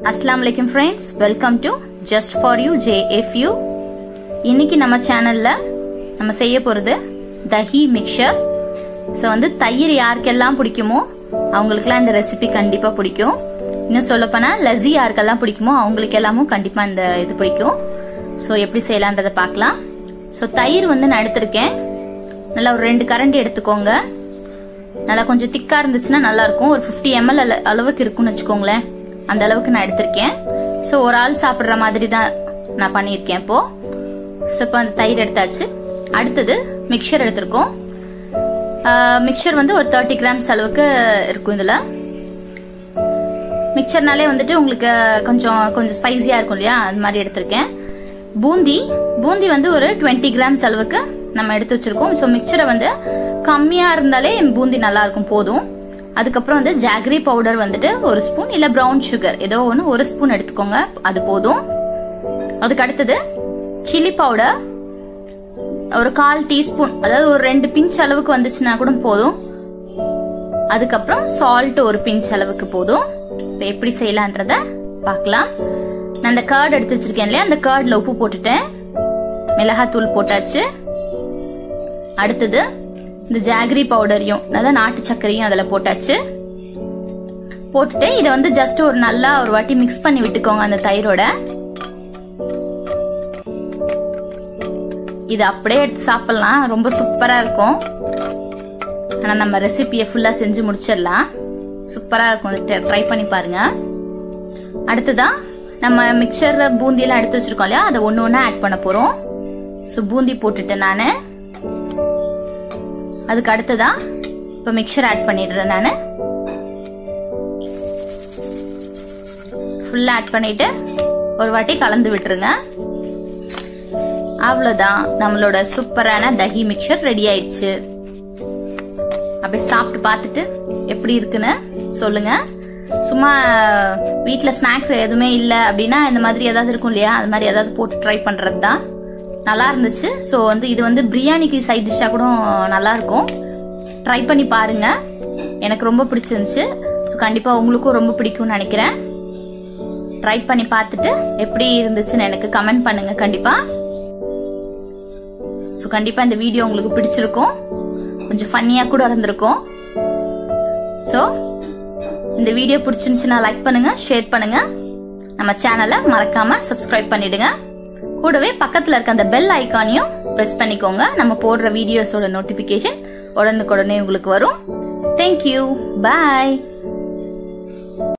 அஸ்லாம் வலைக்கம் friends welcome to just for you JFU இன்னைக்கு நம்ம சேனல்ல நம்ம செய்ய போகிறது தஹி மிக்சர் ஸோ வந்து தயிர் யாருக்கெல்லாம் பிடிக்குமோ அவங்களுக்குலாம் இந்த ரெசிபி கண்டிப்பாக பிடிக்கும் இன்னும் சொல்லப்போனால் லஸ்ஸி யாருக்கெல்லாம் பிடிக்குமோ அவங்களுக்கு எல்லாமும் கண்டிப்பாக இந்த இது பிடிக்கும் ஸோ எப்படி செய்யலான்றதை பார்க்கலாம் ஸோ தயிர் வந்து நான் எடுத்திருக்கேன் நல்லா ஒரு ரெண்டு கரண்டி எடுத்துக்கோங்க நல்லா கொஞ்சம் திக்கா இருந்துச்சுன்னா நல்லா இருக்கும் ஒரு ஃபிஃப்டி எம்எல் அளவுக்கு இருக்கும்னு வச்சுக்கோங்களேன் அந்த அளவுக்கு நான் எடுத்திருக்கேன் ஸோ ஒரு ஆள் சாப்பிட்ற மாதிரி தான் நான் பண்ணியிருக்கேன் இப்போ ஸோ இப்போ அந்த தயிர் எடுத்தாச்சு அடுத்தது மிக்சர் எடுத்திருக்கோம் மிக்சர் வந்து ஒரு தேர்ட்டி கிராம்ஸ் அளவுக்கு இருக்கும் இதில் மிக்சர்னாலே வந்துட்டு உங்களுக்கு கொஞ்சம் கொஞ்சம் ஸ்பைசியாக இருக்கும் இல்லையா அது மாதிரி எடுத்திருக்கேன் பூந்தி பூந்தி வந்து ஒரு டுவெண்ட்டி கிராம்ஸ் அளவுக்கு நம்ம எடுத்து வச்சிருக்கோம் ஸோ மிக்சரை வந்து கம்மியாக இருந்தாலே பூந்தி நல்லா இருக்கும் போதும் அதுக்கப்புறம் வந்து ஜாகரி பவுடர் வந்துட்டு ஒரு ஸ்பூன் இல்லை ப்ரௌன் சுகர் ஏதோ ஒன்று ஒரு ஸ்பூன் எடுத்துக்கோங்க அது போதும் அதுக்கு அடுத்தது சில்லி பவுடர் ஒரு கால் டீஸ்பூன் அதாவது ஒரு ரெண்டு பிஞ்ச் அளவுக்கு வந்துச்சுன்னா கூட போதும் அதுக்கப்புறம் சால்ட் ஒரு பிஞ்ச் அளவுக்கு போதும் இப்போ எப்படி செய்யலான்றத பார்க்கலாம் நான் அந்த கர்ட் எடுத்து வச்சிருக்கேன் இல்லையா அந்த கர்ட்ல உப்பு போட்டுட்டேன் மிளகாத்தூள் போட்டாச்சு அடுத்தது இந்த ஜாகரி பவுடரையும் அதாவது நாட்டு சர்க்கரையும் அதில் போட்டாச்சு போட்டுட்டு இதை வந்து ஜஸ்ட் ஒரு நல்லா ஒரு வாட்டி மிக்ஸ் பண்ணி விட்டுக்கோங்க அந்த தயிரோட இது அப்படியே எடுத்து சாப்பிடலாம் ரொம்ப சூப்பரா இருக்கும் ஆனால் நம்ம ரெசிபியை ஃபுல்லாக செஞ்சு முடிச்சிடலாம் சூப்பராக இருக்கும் ட்ரை பண்ணி பாருங்க அடுத்ததா நம்ம மிக்சர் பூந்தியெல்லாம் எடுத்து வச்சிருக்கோம் இல்லையா அதை ஒன்று ஒன்றா ஆட் பண்ண போகிறோம் ஸோ பூந்தி போட்டுட்டேன் நான் அதுக்கு அடுத்ததா இப்போ மிக்சர் ஆட் பண்ணிடுறேன் நான் ஃபுல்லாக ஆட் பண்ணிட்டு ஒரு வாட்டி கலந்து விட்டுருங்க அவ்வளோதான் நம்மளோட சூப்பரான தஹி மிக்சர் ரெடி ஆயிடுச்சு அப்படி சாப்பிட்டு பார்த்துட்டு எப்படி இருக்குன்னு சொல்லுங்க சும்மா வீட்டில் ஸ்நாக்ஸ் எதுவுமே இல்லை அப்படின்னா இந்த மாதிரி ஏதாவது இருக்கும் இல்லையா அது மாதிரி ஏதாவது போட்டு ட்ரை பண்ணுறது தான் நல்லா இருந்துச்சு ஸோ வந்து இது வந்து பிரியாணிக்கு சைட் டிஷ்ஷாக கூட நல்லா இருக்கும் ட்ரை பண்ணி பாருங்க எனக்கு ரொம்ப பிடிச்சிருந்துச்சு ஸோ கண்டிப்பாக உங்களுக்கும் ரொம்ப பிடிக்கும்னு நினைக்கிறேன் ட்ரை பண்ணி பார்த்துட்டு எப்படி இருந்துச்சுன்னு எனக்கு கமெண்ட் பண்ணுங்க கண்டிப்பாக ஸோ கண்டிப்பாக இந்த வீடியோ உங்களுக்கு பிடிச்சிருக்கும் கொஞ்சம் ஃபன்னியாக கூட இருந்திருக்கும் ஸோ இந்த வீடியோ பிடிச்சிருந்துச்சுன்னா லைக் பண்ணுங்க ஷேர் பண்ணுங்க நம்ம சேனலை மறக்காம சப்ஸ்கிரைப் பண்ணிடுங்க கூடவே பக்கத்தில் இருக்க அந்த பெல் ஐக்கானையும் ப்ரெஸ் பண்ணிக்கோங்க நம்ம போடுற வீடியோஸோட நோட்டிஃபிகேஷன் உடனுக்குடனே உங்களுக்கு வரும் தேங்க்யூ பாய்